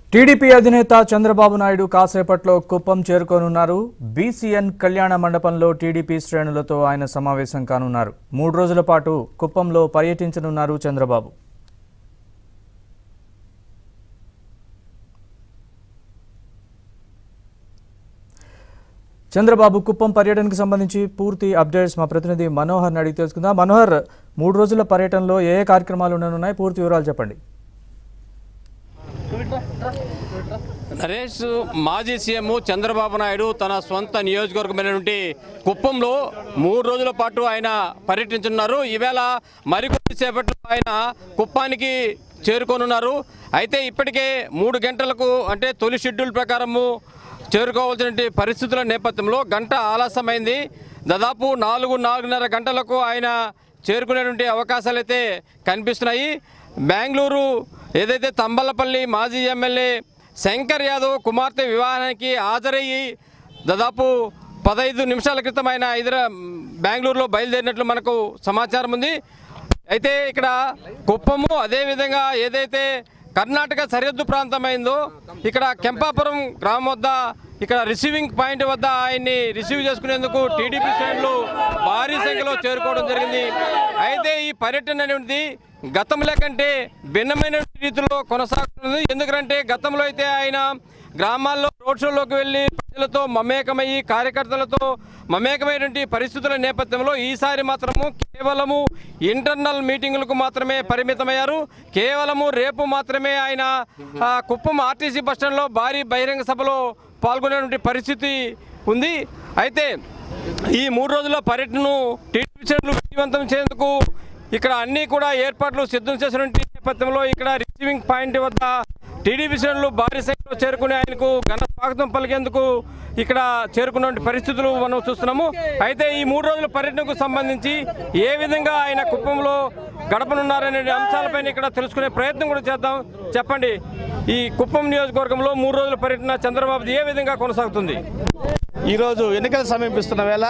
TDP అధినేత చంద్రబాబు నాయుడు కాసేపట్లో Kuppam చేరుకోనున్నారు BCN కళ్యాణ మండపంలో టీడీపీ శ్రేణులతో ఆయన సమావేశం కానున్నారు మూడు రోజుల పాటు కుప్పంలో పర్యటించనున్నారు చంద్రబాబు చంద్రబాబు కుప్పం పర్యటనకు సంబంధించి పూర్తి అప్డేట్స్ మా ప్రతినిధి మనోహర్ని అడిగి తెలుసుకుందాం మనోహర్ మూడు రోజుల పర్యటనలో ఏ ఏ కార్యక్రమాలు ఉండనున్నాయి పూర్తి వివరాలు చెప్పండి నరేష్ మాజీ సీఎం చంద్రబాబు నాయుడు తన సొంత నియోజకవర్గమైనటువంటి కుప్పంలో మూడు రోజుల పాటు ఆయన పర్యటించున్నారు ఈవేళ మరికొద్ది సేపట్లో ఆయన కుప్పానికి చేరుకోనున్నారు అయితే ఇప్పటికే మూడు గంటలకు అంటే తొలి షెడ్యూల్ ప్రకారము చేరుకోవాల్సిన పరిస్థితుల నేపథ్యంలో గంట ఆలస్యమైంది దాదాపు నాలుగు నాలుగున్నర గంటలకు ఆయన చేరుకునేటువంటి అవకాశాలు అయితే కనిపిస్తున్నాయి బెంగళూరు ఏదైతే తంబలపల్లి మాజీ ఎమ్మెల్యే శంకర్ యాదవ్ కుమార్తె వివాహానికి హాజరయ్యి దాదాపు పదహైదు నిమిషాల క్రితం ఆయన హైదరా బెంగళూరులో బయలుదేరినట్లు మనకు సమాచారం ఉంది అయితే ఇక్కడ కుప్పము అదేవిధంగా ఏదైతే కర్ణాటక సరిహద్దు ప్రాంతమైందో ఇక్కడ కెంపాపురం గ్రామం వద్ద ఇక్కడ రిసీవింగ్ పాయింట్ వద్ద ఆయన్ని రిసీవ్ చేసుకునేందుకు టీడీపీ శ్రేణులు భారీ సంఖ్యలో చేరుకోవడం జరిగింది అయితే ఈ పర్యటన అనేది గతంలో కంటే భిన్నమైన రీతిలో కొనసాగుతుంది ఎందుకంటే గతంలో అయితే ఆయన గ్రామాల్లో రోడ్ షోలోకి వెళ్ళి ప్రజలతో మమేకమయ్యి కార్యకర్తలతో మమేకమైనటువంటి పరిస్థితుల నేపథ్యంలో ఈసారి మాత్రము కేవలము ఇంటర్నల్ మీటింగులకు మాత్రమే పరిమితమయ్యారు కేవలము రేపు మాత్రమే ఆయన ఆ, కుప్పం ఆర్టీసీ బస్టాండ్లో భారీ బహిరంగ సభలో పాల్గొనేటువంటి పరిస్థితి ఉంది అయితే ఈ మూడు రోజుల పర్యటనను టీడీపీ శ్రేణులు విజయవంతం చేసేందుకు ఇక్కడ అన్ని కూడా ఏర్పాట్లు సిద్ధం చేసినటువంటి నేపథ్యంలో ఇక్కడ రిసీవింగ్ పాయింట్ వద్ద టీడీపీ శ్రేణులు భారీ సంఖ్యలో చేరుకుని ఆయనకు ఘన స్వాగతం పలికేందుకు ఇక్కడ చేరుకున్న పరిస్థితులు మనం చూస్తున్నాము అయితే ఈ మూడు రోజుల పర్యటనకు సంబంధించి ఏ విధంగా ఆయన కుప్పంలో గడపనున్నారనే అంశాలపైన ఇక్కడ తెలుసుకునే ప్రయత్నం కూడా చేద్దాం చెప్పండి ఈ కుప్పం నియోజకవర్గంలో మూడు రోజుల పర్యటన చంద్రబాబు ఏ విధంగా కొనసాగుతుంది ఈరోజు ఎన్నికలు సమీపిస్తున్న వేళ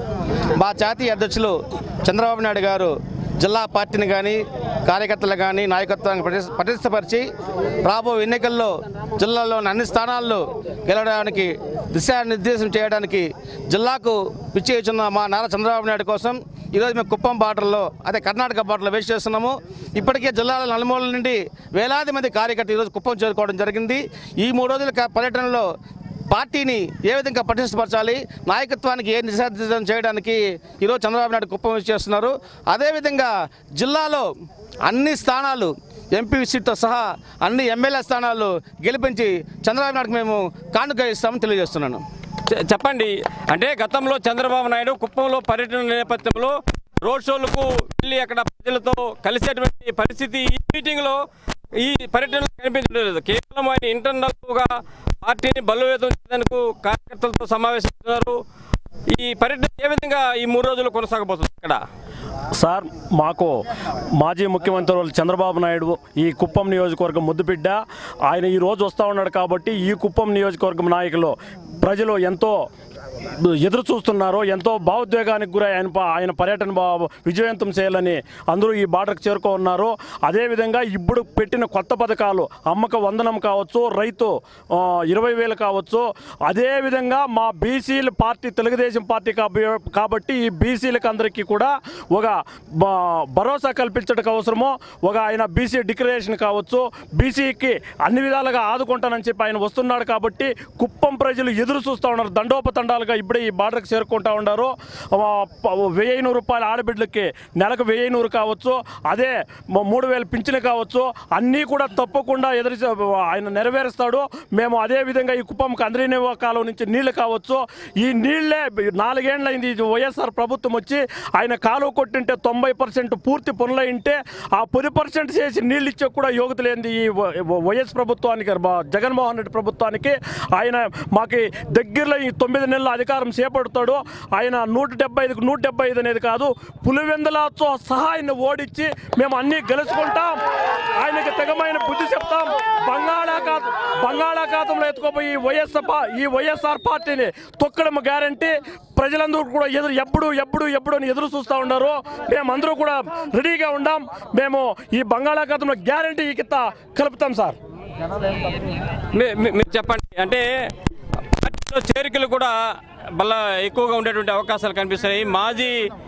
మా జాతీయ అధ్యక్షులు చంద్రబాబు నాయుడు గారు జిల్లా పార్టీని కానీ కార్యకర్తలు కానీ నాయకత్వాన్ని పటి- పటిష్టపరిచి రాబో ఎన్నికల్లో జిల్లాలోని అన్ని స్థానాల్లో గెలవడానికి దిశానిర్దేశం చేయడానికి జిల్లాకు పిచ్చేస్తున్న మా నారా చంద్రబాబు నాయుడు కోసం ఈరోజు మేము కుప్పం బార్డర్లో అదే కర్ణాటక బార్డర్లో వేస్ట్ చేస్తున్నాము ఇప్పటికే జిల్లాల నలుమూలల నుండి వేలాది మంది కార్యకర్తలు ఈరోజు కుప్పం చేరుకోవడం జరిగింది ఈ మూడు రోజుల క- పర్యటనలో పార్టీని ఏ విధంగా పటిష్టపరచాలి నాయకత్వానికి ఏ నిశార్థం చేయడానికి ఈరోజు చంద్రబాబు నాయుడు కుప్పం చేస్తున్నారు అదేవిధంగా జిల్లాలో అన్ని స్థానాలు ఎంపీ సీట్తో సహా అన్ని ఎమ్మెల్యే స్థానాలు గెలిపించి చంద్రబాబు నాయుడుకి మేము కానుక ఇస్తామని తెలియజేస్తున్నాను చె- చెప్పండి అంటే గతంలో చంద్రబాబు నాయుడు కుప్పంలో పర్యటన నేపథ్యంలో రోడ్ షోలకు వెళ్ళి అక్కడ ప్రజలతో కలిసేటువంటి పరిస్థితి ఈ మీటింగ్లో ఈ పర్యటనలో కనిపించలేదు కేవలం ఆయన ఇంటర్నల్గా పార్టీని బలోపేతం చేయడానికి కార్యకర్తలతో సమావేశిస్తున్నారు ఈ పర్యటన ఏ విధంగా ఈ మూడు రోజులు కొనసాగబోతుంది ఇక్కడ సార్ మాకు మాజీ ముఖ్యమంత్రి వాళ్ళు చంద్రబాబు నాయుడు ఈ కుప్పం నియోజకవర్గం ముద్దుబిడ్డ ఆయన ఈ రోజు వస్తూ ఉన్నాడు కాబట్టి ఈ కుప్పం నియోజకవర్గం నాయకులు ప్రజలు ఎంతో ఎదురు చూస్తున్నారు ఎంతో భావోద్వేగానికి గురై ఆయన ప- ఆయన పర్యటన బా- విజయవంతం చేయాలని అందరూ ఈ బార్డర్కి చేరుకో ఉన్నారు అదేవిధంగా ఇప్పుడు పెట్టిన కొత్త పథకాలు అమ్మక వందనం కావచ్చు రైతు ఆ, ఇరవై వేలు కావచ్చు అదేవిధంగా మా బీసీల పార్టీ తెలుగుదేశం పార్టీ కాబ- కాబట్టి ఈ బీసీలకు అందరికీ కూడా ఒక బ- భరోసా కల్పించడానికి అవసరమో ఒక ఆయన బీసీ డిక్లరేషన్ కావచ్చు బీసీకి అన్ని విధాలుగా ఆదుకుంటానని చెప్పి ఆయన వస్తున్నాడు కాబట్టి కుప్పం ప్రజలు ఎదురు చూస్తూ ఉన్నారు దండోపతండాలుగా ఇప్పుడే ఈ బార్డర్కి చేరుకుంటా ఉన్నారు ఆ, ప- వెయ్యి నూరు రూపాయల ఆడబిడ్డలకి నెలకు వెయ్యి నూరు కావచ్చు అదే మ- మూడు వేలు పింఛను కావచ్చు అన్నీ కూడా తప్పకుండా ఎదురు చే- ఆయన నెరవేరుస్తాడు మేము అదే విధంగా ఈ కుప్పంకి అందరినీ కాలం నుంచి నీళ్లు కావచ్చు ఈ నీళ్లే నాలుగేండ్లైంది ఇది వైఎస్ఆర్ ప్రభుత్వం వచ్చి ఆయన కాలువ కొట్టింటే తొంభై పర్సెంట్ పూర్తి పనులైంటే ఆ పది పర్సెంట్ చేసి నీళ్ళు ఇచ్చే కూడా యోగ్యత లేనిది ఈ వ- వైఎస్ ప్రభుత్వానికి మా జగన్మోహన్ రెడ్డి ప్రభుత్వానికి ఆయన మాకు దగ్గరలో ఈ తొమ్మిది నెలల అధికారం చేపడతాడు ఆయన నూట డెబ్బై ఐదుకు నూట డెబ్బై ఐదు అనేది కాదు పులివెందులతో సహా ఆయన ఓడించి మేము అన్నీ గెలుచుకుంటాం ఆయనకి తెగమైన బుద్ధి చెప్తాం బంగాళాఖాతం బంగాళాఖాతంలో ఎత్తుకోపోయి ఈ వైఎస్ఆర్ పా- ఈ వైఎస్ఆర్ పార్టీని తొక్కడం గ్యారంటీ ప్రజలందరూ కూడా ఎదురు ఎప్పుడు ఎప్పుడు ఎప్పుడు అని ఎదురు చూస్తూ ఉన్నారు మేమందరూ కూడా రెడీగా ఉండాం మేము ఈ బంగాళాఖాతంలో గ్యారంటీ ఈ కింద కలుపుతాం సార్ మీ- మీ- మీరు చెప్పండి అంటే పార్టీలో చేరికలు కూడా బల్ల ఎక్కువగా ఉండేటువంటి అవకాశాలు కనిపిస్తున్నాయి మాజీ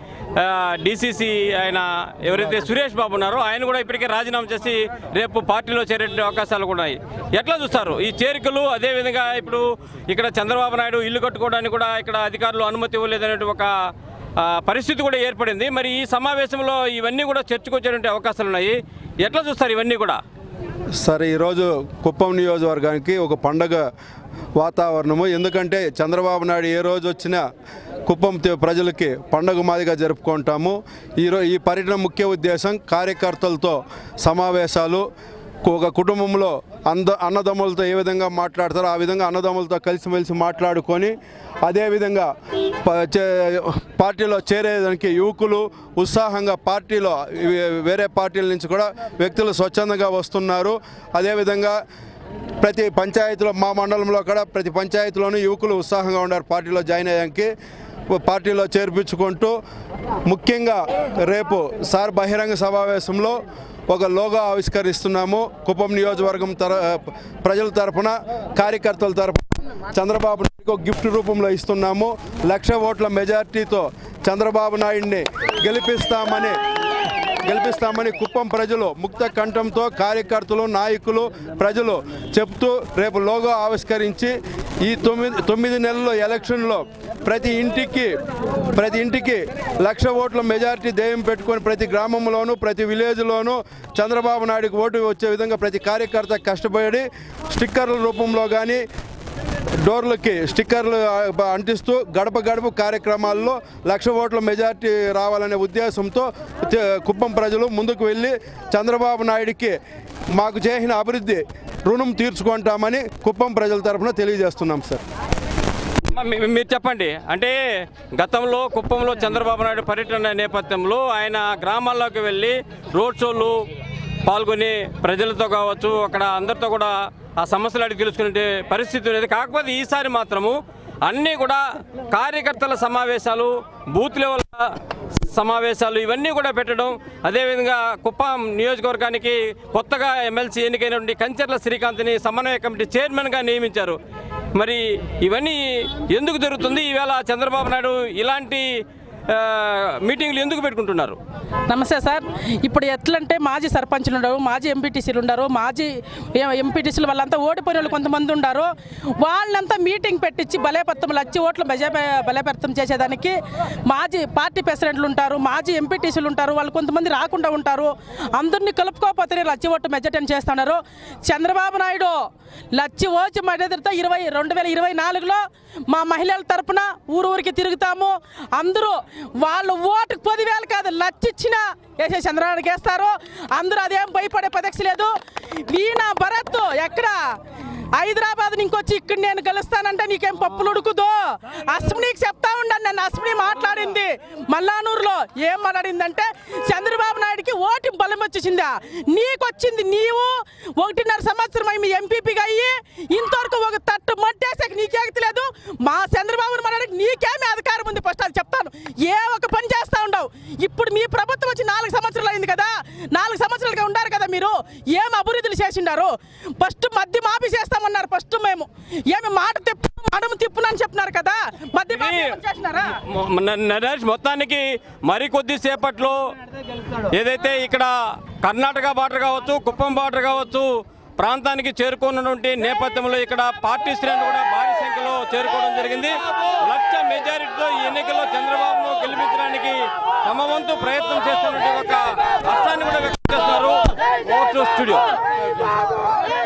డిసిసి ఆయన ఎవరైతే సురేష్ బాబు ఉన్నారో ఆయన కూడా ఇప్పటికే రాజీనామా చేసి రేపు పార్టీలో చేరే అవకాశాలు కూడా ఉన్నాయి ఎట్లా చూస్తారు ఈ చేరికలు అదేవిధంగా ఇప్పుడు ఇక్కడ చంద్రబాబు నాయుడు ఇల్లు కట్టుకోవడానికి కూడా ఇక్కడ అధికారులు అనుమతి ఇవ్వలేదనే ఒక ఆ, పరిస్థితి కూడా ఏర్పడింది మరి ఈ సమావేశంలో ఇవన్నీ కూడా చర్చకు వచ్చేటువంటి అవకాశాలు ఉన్నాయి ఎట్లా చూస్తారు ఇవన్నీ కూడా సార్ ఈరోజు కుప్పం నియోజకవర్గానికి ఒక పండగ వాతావరణము ఎందుకంటే చంద్రబాబు నాయుడు ఏ రోజు వచ్చినా కుప్పం తే- ప్రజలకి పండగ మాదిగా జరుపుకుంటాము ఈరో ఈ పర్యటన ముఖ్య ఉద్దేశం కార్యకర్తలతో సమావేశాలు ఒక కుటుంబంలో అంద అన్నదమ్ములతో ఏ విధంగా మాట్లాడతారో ఆ విధంగా అన్నదమ్ములతో కలిసిమెలిసి మాట్లాడుకొని అదేవిధంగా ప- చే- పార్టీలో చేరేదానికి యువకులు ఉత్సాహంగా పార్టీలో వే- వేరే పార్టీల నుంచి కూడా వ్యక్తులు స్వచ్ఛందంగా వస్తున్నారు అదేవిధంగా ప్రతి పంచాయతీలో మా మండలంలో కూడా ప్రతి పంచాయతీలోనూ యువకులు ఉత్సాహంగా ఉన్నారు పార్టీలో జాయిన్ అయ్యానికి పార్టీలో చేర్పించుకుంటూ ముఖ్యంగా రేపు సార్ బహిరంగ సమావేశంలో ఒక లోగో ఆవిష్కరిస్తున్నాము కుప్పం నియోజకవర్గం తర ప్రజల తరపున కార్యకర్తల తరపున చంద్రబాబు నాయుడుకి ఒక గిఫ్ట్ రూపంలో ఇస్తున్నాము లక్ష ఓట్ల మెజార్టీతో చంద్రబాబు నాయుడిని గెలిపిస్తామని గెలిపిస్తామని కుప్పం ప్రజలు ముక్త కంఠంతో కార్యకర్తలు నాయకులు ప్రజలు చెప్తూ రేపు లోగో ఆవిష్కరించి ఈ తొమ్మిది తొమ్మిది నెలల ఎలక్షన్లో ప్రతి ఇంటికి ప్రతి ఇంటికి లక్ష ఓట్ల మెజారిటీ ధ్యేయం పెట్టుకొని ప్రతి గ్రామంలోనూ ప్రతి విలేజ్లోనూ చంద్రబాబు నాయుడుకి ఓటు వచ్చే విధంగా ప్రతి కార్యకర్త కష్టపడి స్టిక్కర్ల రూపంలో కానీ డోర్లకి స్టిక్కర్లు ఆ, అంటిస్తూ గడప గడప కార్యక్రమాల్లో లక్ష ఓట్ల మెజార్టీ రావాలనే ఉద్దేశంతో తే- కుప్పం ప్రజలు ముందుకు వెళ్ళి చంద్రబాబు నాయుడికి మాకు చేసిన అభివృద్ధి రుణం తీర్చుకుంటామని కుప్పం ప్రజల తరఫున తెలియజేస్తున్నాం సార్ అమ్మ, మీ- మీ- మీరు చెప్పండి అంటే గతంలో కుప్పంలో చంద్రబాబు నాయుడు పర్యటన నేపథ్యంలో ఆయన గ్రామాల్లోకి వెళ్ళి రోడ్ షోలు పాల్గొని ప్రజలతో కావచ్చు అక్కడ అందరితో కూడా ఆ సమస్యలు అడిగి తెలుసుకునే పరిస్థితి ఉండేది కాకపోతే ఈసారి మాత్రము అన్నీ కూడా కార్యకర్తల సమావేశాలు బూత్ లెవెల్ సమావేశాలు ఇవన్నీ కూడా పెట్టడం అదేవిధంగా కుప్పం నియోజకవర్గానికి కొత్తగా ఎమ్మెల్సీ ఎన్నికైనటువంటి కంచర్ల శ్రీకాంత్ని సమన్వయ కమిటీ చైర్మన్గా నియమించారు మరి ఇవన్నీ ఎందుకు జరుగుతుంది ఈవేళ చంద్రబాబు నాయుడు ఇలాంటి ఆ, మీటింగ్లు ఎందుకు పెట్టుకుంటున్నారు నమస్తే సార్ ఇప్పుడు ఎట్లంటే మాజీ సర్పంచులు ఉండరు మాజీ ఎంపీటీసీలు ఉండరు మాజీ ఎంపీటీసీలు వాళ్ళంతా ఓడిపోయిన వాళ్ళు కొంతమంది ఉండారు వాళ్ళంతా మీటింగ్ పెట్టించి బలేపత్తం లచ్చి ఓట్లు బజా బలేపత్తం చేసేదానికి మాజీ పార్టీ ప్రెసిడెంట్లు ఉంటారు మాజీ ఎంపీటీసీలు ఉంటారు వాళ్ళు కొంతమంది రాకుండా ఉంటారు అందరినీ కలుపుకోకపోతే లచ్చి ఓటు మెజార్టీ చేస్తున్నారు చంద్రబాబు నాయుడు లచ్చి ఓచి మర్యాదతో ఇరవై రెండు వేల ఇరవై నాలుగులో మా మహిళల తరపున ఊరు ఊరికి తిరుగుతాము అందరూ వాళ్ళు ఓటుకు పదివేలు కాదు లచ్చిచ్చినా వేసే చంద్రబాబుకి వేస్తారు అందరూ అదేం భయపడే పదక్ష లేదు వీణ భరత్ ఎక్కడ హైదరాబాద్ ఇంకొచ్చి ఇక్కడ నేను గెలుస్తానంటే నీకేం పప్పులు ఉడుకుదో అస్మినీకి చెప్తా ఉండండి నన్ను అస్మిని మాట్లాడింది మల్లానూరులో ఏం మాట్లాడిందంటే చంద్రబాబు నాయుడికి ఓటు బలం వచ్చేసిందా నీకొచ్చింది నీవు ఒకటిన్నర సంవత్సరం అయి మీ ఎంపీపీగా అయ్యి ఇంతవరకు ఒక తట్టు మట్టేసాక నీకేగలేదు మా చంద్రబాబు మాట్లాడికి నీకేమి అధికారం ఉంది ఫస్ట్ అది చెప్తాను ఏ ఒక పని చేస్తా ఉండవు ఇప్పుడు మీ ప్రభుత్వం వచ్చి నాలుగు సంవత్సరాలు అయింది కదా నాలుగు సంవత్సరాలుగా ఉండారు కదా మీరు ఏం అభివృద్ధులు చేసిండారు ఫస్ట్ మద్యం మాఫీ చేస్తామన్నారు ఫస్ట్ మేము ఏమి మాట తిప్పు మడమ తిప్పునని చెప్పినారు కదా మద్యం మాఫీ ఏమైనా చేసినారా మొ- న- నరేష్ మొత్తానికి మరి కొద్దిసేపట్లో ఏదైతే ఇక్కడ కర్ణాటక బార్డర్ కావచ్చు కుప్పం బార్డర్ కావచ్చు ప్రాంతానికి చేరుకున్నటువంటి నేపథ్యంలో ఇక్కడ పార్టీ శ్రేణులు కూడా భారీ సంఖ్యలో చేరుకోవడం జరిగింది లక్ష మెజారిటీతో ఈ ఎన్నికల్లో చంద్రబాబును గెలిపించడానికి తమ వంతు ప్రయత్నం చేస్తున్నటువంటి ఒక హర్షాన్ని కూడా వ్యక్తం చేస్తున్నారు ఓటు స్టూడియో